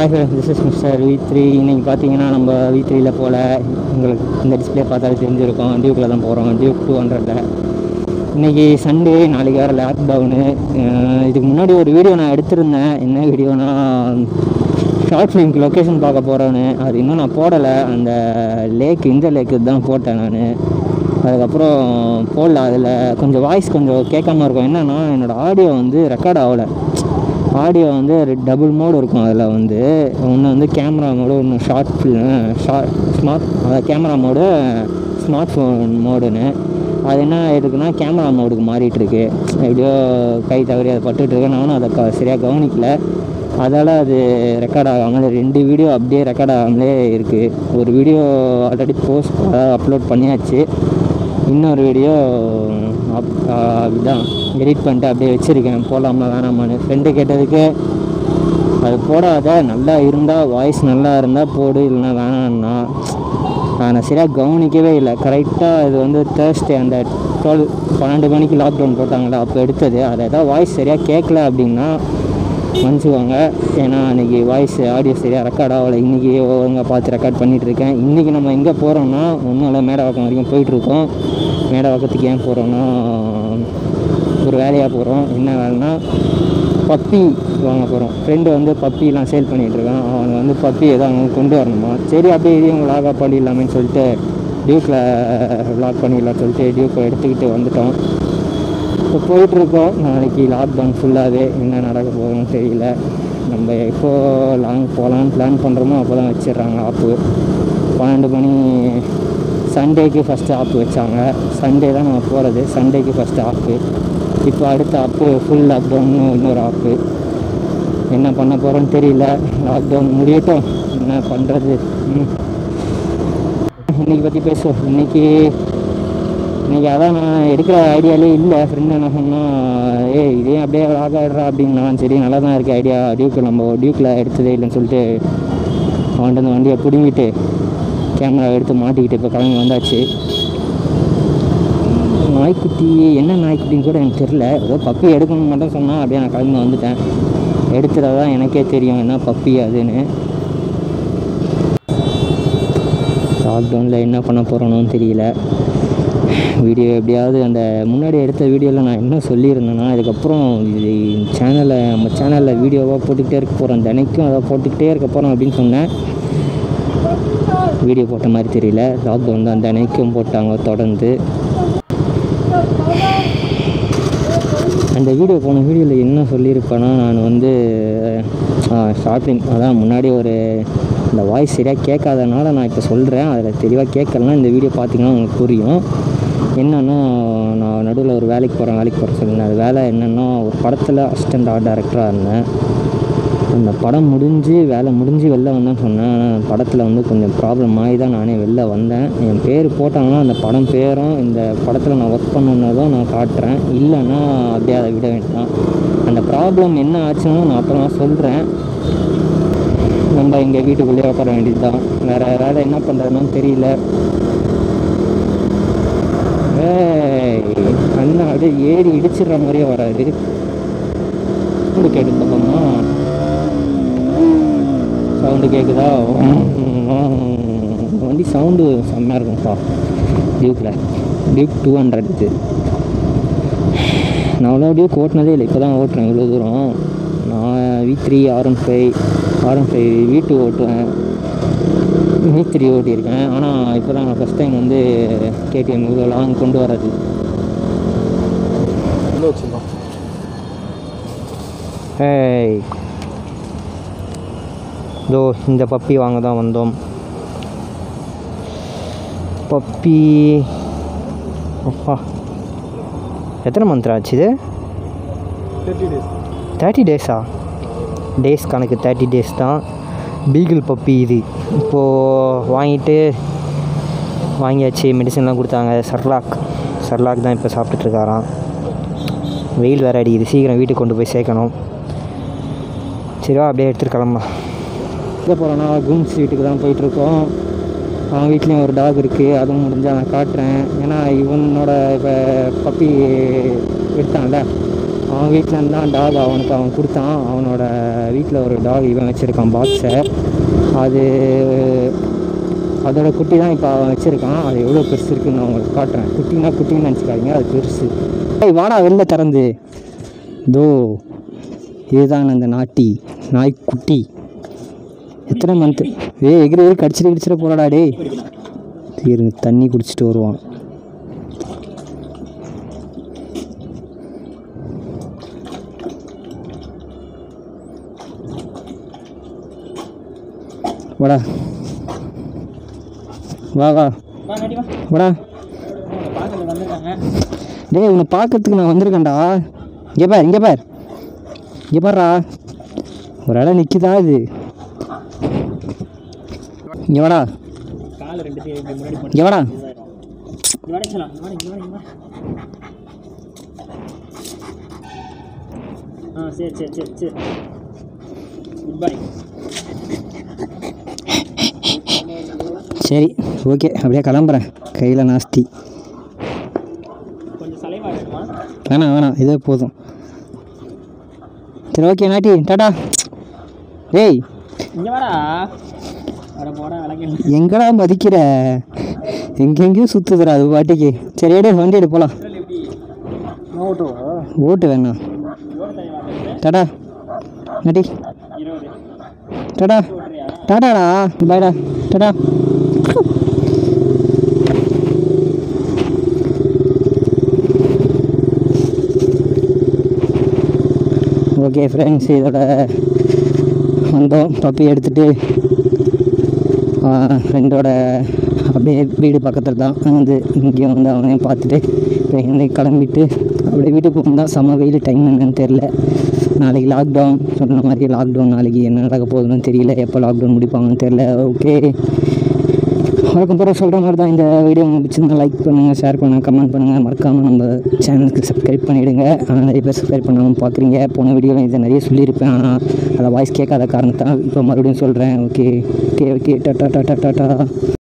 hi friends this is mister V three இன்னைக்கு பார்த்தீங்கன்னா நம்ம வி த்ரீயில் போல் உங்களுக்கு இந்த டிஸ்பிளே பார்த்தாலே தெரிஞ்சிருக்கும் டியூக்கில் தான் போகிறோம் டியூக் டூ ஹண்ட்ரடில் இன்றைக்கி சண்டே நாளைக்கு வேறு லாக்டவுனு இதுக்கு முன்னாடி ஒரு வீடியோ நான் எடுத்திருந்தேன் என்ன வீடியோனா ஷார்ட் ஃபிலிம்க்கு லொக்கேஷன் பார்க்க போகிறேன்னு அது இன்னும் நான் போடலை அந்த லேக் இந்த லேக்கு தான் போட்டேன் நான் அதுக்கப்புறம் போடல அதில் கொஞ்சம் வாய்ஸ் கொஞ்சம் கேட்காம இருக்கும் என்னென்னா என்னோடய ஆடியோ வந்து ரெக்கார்ட் ஆகலை ஆடியோ வந்து டபுள் மோடு இருக்கும் அதில் வந்து ஒன்று வந்து கேமரா மோடு ஒன்று ஷார்ட் ஷார்ட் ஸ்மார்ட் அதாவது கேமரா மோடு ஸ்மார்ட் ஃபோன் மோடுன்னு அது என்ன ஆகிருக்குன்னா கேமரா மோடுக்கு மாறிட்டுருக்கு எப்படியோ கை தவறி அதை பட்டுட்ருக்கு நானும் அதை க சரியாக கவனிக்கல அதால் அது ரெக்கார்ட் ஆகாமல் ரெண்டு வீடியோ அப்படியே ரெக்கார்ட் ஆகாமலே இருக்குது ஒரு வீடியோ ஆல்ரெடி போஸ்ட் அதாவது அப்லோட் பண்ணியாச்சு இன்னொரு வீடியோ அப் இதுதான் எடிட் பண்ணிட்டு அப்படியே வச்சுருக்கேன் போடலாமா வேணாமான்னு ஃப்ரெண்டு கேட்டதுக்கு அது போடாத நல்லா இருந்தால் வாய்ஸ் நல்லா இருந்தால் போடு இல்லைன்னா வேணான்னா நான் சரியாக கவனிக்கவே இல்லை கரெக்டாக இது வந்து தேர்ஸ்டே அந்த டுவெல் பன்னெண்டு மணிக்கு லாக்டவுன் போட்டாங்களா அப்போ எடுத்தது அதை ஏதாவது வாய்ஸ் சரியாக கேட்கல அப்படின்னா மன்னிச்சுக்கோங்க ஏன்னா அன்றைக்கி வாய்ஸ் ஆடியோ சரியாக ரெக்கார்ட் ஆகலை இன்றைக்கி ஒழுங்காக பார்த்து ரெக்கார்ட் பண்ணிகிட்ருக்கேன் இன்றைக்கி நம்ம எங்கே போகிறோம்னா ஒன்றும் இல்லை மேடவாக்கம் வரைக்கும் போயிட்டுருக்கோம் மேடவாக்கத்துக்கு ஏன் போகிறோன்னா ஒரு வேலையாக போகிறோம் என்ன வேலைன்னா பப்பி வாங்க போகிறோம் ஃப்ரெண்டு வந்து பப்பிலாம் சேல் பண்ணிகிட்ருக்கான் அவனுக்கு வந்து பப்பி ஏதோ அவங்க கொண்டு வரணுமா சரி அப்படியே இதையும் உங்கள் லாகா பண்ணிடலாமேன்னு சொல்லிட்டு டியூக்கில் லாக் பண்ணிடலாம் சொல்லிட்டு டியூக்கை எடுத்துக்கிட்டு வந்துட்டோம் இப்போ போயிட்டுருக்கோம் நாளைக்கு லாக்டவுன் ஃபுல்லாகவே என்ன நடக்க போகுதுன்னு தெரியல நம்ம எப்போ லாங் போகலான்னு பிளான் பண்ணுறோமோ அப்போ தான் வச்சிடுறாங்க ஆப்பு பன்னெண்டு மணி சண்டேக்கு ஃபஸ்ட்டு ஆப்பு வச்சாங்க சண்டே தான் நம்ம போகிறது சண்டேக்கு ஃபஸ்ட்டு ஆப்பு இப்போ அடுத்த ஆப்பு ஃபுல் லாக்டவுன் இன்னொரு ஆப்பு என்ன பண்ண போகிறோன்னு தெரியல லாக்டவுன் முடியட்டும் என்ன பண்ணுறது இன்னைக்கு பற்றி பேசுவோம் இன்னைக்கு இன்னைக்கு அதான் நான் எடுக்கிற ஐடியாலே இல்லை ஃப்ரெண்டு என்ன சொன்னால் ஏய் இதே அப்படியே லாக் ஆகிடுறா அப்படின்னா சரி நல்லா தான் இருக்குது ஐடியா டியூக்கில் நம்ம டியூக்கில் எடுத்ததே இல்லைன்னு சொல்லிட்டு அவன்கிட்ட அந்த வண்டியை பிடுங்கிட்டு கேமரா எடுத்து மாட்டிக்கிட்டு இப்போ கிளம்பி வந்தாச்சு நாய்க்குட்டி என்ன நாய்க்குட்டின்னு கூட எனக்கு தெரில ஏதோ பப்பி எடுக்கணும்னு மட்டும் சொன்னால் அப்படியே நான் கிளம்பி வந்துட்டேன் எடுத்துறது தான் எனக்கே தெரியும் என்ன பப்பி அதுன்னு லாக்டவுனில் என்ன பண்ண போகிறோன்னு தெரியல வீடியோ எப்படியாவது அந்த முன்னாடி எடுத்த வீடியோவில் நான் என்ன சொல்லியிருந்தேன்னா இதுக்கப்புறம் இது சேனலை நம்ம சேனலில் வீடியோவாக போட்டுக்கிட்டே இருக்க போகிறோம் தினைக்கும் அதை போட்டுக்கிட்டே இருக்க போகிறோம் அப்படின்னு சொன்னேன் வீடியோ போட்ட மாதிரி தெரியல லாக்டவுன் தான் தினைக்கும் போட்டாங்க தொடர்ந்து அந்த வீடியோ போன வீடியோவில் என்ன சொல்லியிருப்பேன்னா நான் வந்து ஷார்ட் ஃபிலிம் அதான் முன்னாடி ஒரு இந்த வாய்ஸ் சரியாக கேட்காதனால நான் இப்போ சொல்கிறேன் அதில் தெளிவாக கேட்கலன்னா இந்த வீடியோ பார்த்தீங்கன்னா உங்களுக்கு புரியும் என்னென்னா நான் நடுவில் ஒரு வேலைக்கு போகிறேன் வேலைக்கு போகிறேன் சொல்லியிருந்தேன் அது வேலை என்னென்னா ஒரு படத்தில் அசிஸ்டண்ட் ஆர்ட் டைரக்டராக இருந்தேன் அந்த படம் முடிஞ்சு வேலை முடிஞ்சு வெளில வந்தேன்னு சொன்னேன் ஆனால் படத்தில் வந்து கொஞ்சம் ப்ராப்ளம் ஆகி தான் நானே வெளில வந்தேன் என் பேர் போட்டாங்கன்னா அந்த படம் பேரும் இந்த படத்தில் நான் ஒர்க் பண்ணுனதும் நான் காட்டுறேன் இல்லைன்னா அப்படியே அதை விட வேண்டாம் அந்த ப்ராப்ளம் என்ன ஆச்சுன்னு நான் அப்புறமா சொல்கிறேன் நம்ம எங்கள் வீட்டுக்குள்ளேயே உட்கார வேண்டியது தான் வேறு வேலை என்ன பண்ணுறதுன்னு தெரியல ஏய் அண்ணா அப்படியே ஏறி இடிச்சிடுற மாதிரியே வராது சவுண்டு கேட்டு பக்கமா சவுண்டு கேட்குதா வண்டி சவுண்டு செம்மையாக இருக்கும்ப்பா டியூக்கில் டியூக் டூ ஹண்ட்ரட் இது நான் அவ்வளோ டியூக் ஓட்டினதே இல்லை இப்போ தான் ஓட்டுறேன் இவ்வளோ தூரம் நான் V three R one five R one five V two ஓட்டுவேன் வி த்ரீ ஓட்டியிருக்கேன் ஆனால் இப்போ தான் நான் ஃபஸ்ட் டைம் வந்து கேடிஎம் இவ்வளோ லாங் கொண்டு வர்றது ஏய் இதோ இந்த பப்பி வாங்க தான் வந்தோம் பப்பி அப்பா எத்தனை மந்த் ஆச்சு இது தேர்ட்டி டேஸா டேஸ் கணக்கு தேர்ட்டி டேஸ் தான் பீகிள் பப்பி இது இப்போது வாங்கிட்டு வாங்கியாச்சு மெடிசன்லாம் கொடுத்தாங்க சர்லாக் சர்லாக் தான் இப்போ சாப்பிட்டுட்ருக்காராம் வெயில் வேறு அடிக்குது சீக்கிரம் வீட்டுக்கு கொண்டு போய் சேர்க்கணும் சரிவா அப்படியே எடுத்துகிட்டு கிளம்பலாம் எங்கே போகிறோன்னா கும்ஸ் வீட்டுக்கு தான் போயிட்டுருக்கோம் அவன் வீட்லேயும் ஒரு டாக் இருக்குது அதுவும் முடிஞ்சால் நான் காட்டுறேன் ஏன்னா இவனோட இப்போ பப்பி எடுத்தான்ல அவன் வீட்டில் இருந்தான் டாக் அவனுக்கு அவன் கொடுத்தான் அவனோட வீட்டில் ஒரு டாக் இவன் வச்சுருக்கான் பாக்ஸை அது அதோட குட்டி தான் இப்போ அவன் வச்சுருக்கான் அது எவ்வளோ பெருசு இருக்குன்னு நான் உங்களுக்கு காட்டுறேன் குட்டினா குட்டின்னு நினச்சிக்காதீங்க அது பெருசு ஏய் வாடா வெளில திறந்து தோ இதுதான் அந்த நாட்டி நாய்க்குட்டி எத்தனை மந்த்து ஏய் எகிரி எகிரி கடிச்சிட்டு கடிச்சிட்டு போறாடா டேய் இருங்க தண்ணி குடிச்சிட்டு வருவான் வாடா வா வா வாடா டேய் உன்னை பார்க்கறதுக்கு நான் வந்திருக்கேன்டா இங்கே பார் இங்கே பார் இங்கே பாருடா ஒரு இடம் நிற்கிதா இது இங்கே வாடா கால் ரெண்டு பேர் இப்படி முன்னாடி இங்கே வாடா இங்க வாடா சொல்லலாம் இங்க வாடா இங்க வாடா இங்க வாடா ஆ சரி சரி சரி சரி குட் பை சரி ஓகே அப்படியே கிளம்புறேன் கையில் நாஸ்தி கொஞ்சம் சலைவா வேணுமா வேணாம் வேணாம் இதே போதும் சரி ஓகே நாட்டி டாடா ஏய் இங்க வாடா வர போடா விளக்கு எங்கடா மதிக்கிற எங்கெங்கேயும் சுற்றுதுடா அது பாட்டிக்கு சரி எடு வண்டி எடு போகலாம் எப்படி நோட்டோ ஓட்டு வேணாம் எவ்வளோ தண்ணி வாங்குறது டாடா நாட்டி இருபது டாடா ஓட்டுறியா டாடாடா பாய்டா டாடா ஓகே ஃப்ரெண்ட்ஸ் இதோட வந்தோம் பப்பி எடுத்துகிட்டு ஃப்ரெண்டோட அப்படியே வீடு பக்கத்தில் தான் வந்து இங்கேயும் வந்து அவனையும் பார்த்துட்டு இப்போ இன்னைக்கு கிளம்பிட்டு அப்படியே வீட்டுக்கு போகும்போது செம்ம வெயில் டைம் என்னன்னு தெரில நாளைக்கு லாக்டவுன் சொன்ன மாதிரி லாக்டவுன் நாளைக்கு என்ன நடக்க போகுதுன்னு தெரியல எப்போ லாக்டவுன் முடிப்பாங்கன்னு தெரில ஓகே வழக்கம் போகிற சொல்கிற மாதிரி தான் இந்த வீடியோ உங்களுக்கு பிடிச்சிருந்தா லைக் பண்ணுங்கள் ஷேர் பண்ணுங்கள் கமெண்ட் பண்ணுங்கள் மறக்காமல் நம்ம சேனலுக்கு சப்ஸ்கிரைப் பண்ணிவிடுங்க ஆனால் நிறைய பேர் சப்ஸ்கிரைப் பண்ணாமல் பார்க்குறீங்க போன வீடியோவில் இதை நிறைய சொல்லியிருப்பேன் ஆனால் அதை வாய்ஸ் கேட்காத காரணத்தான் இப்போ மறுபடியும் சொல்கிறேன் okay okay okay tata tata tata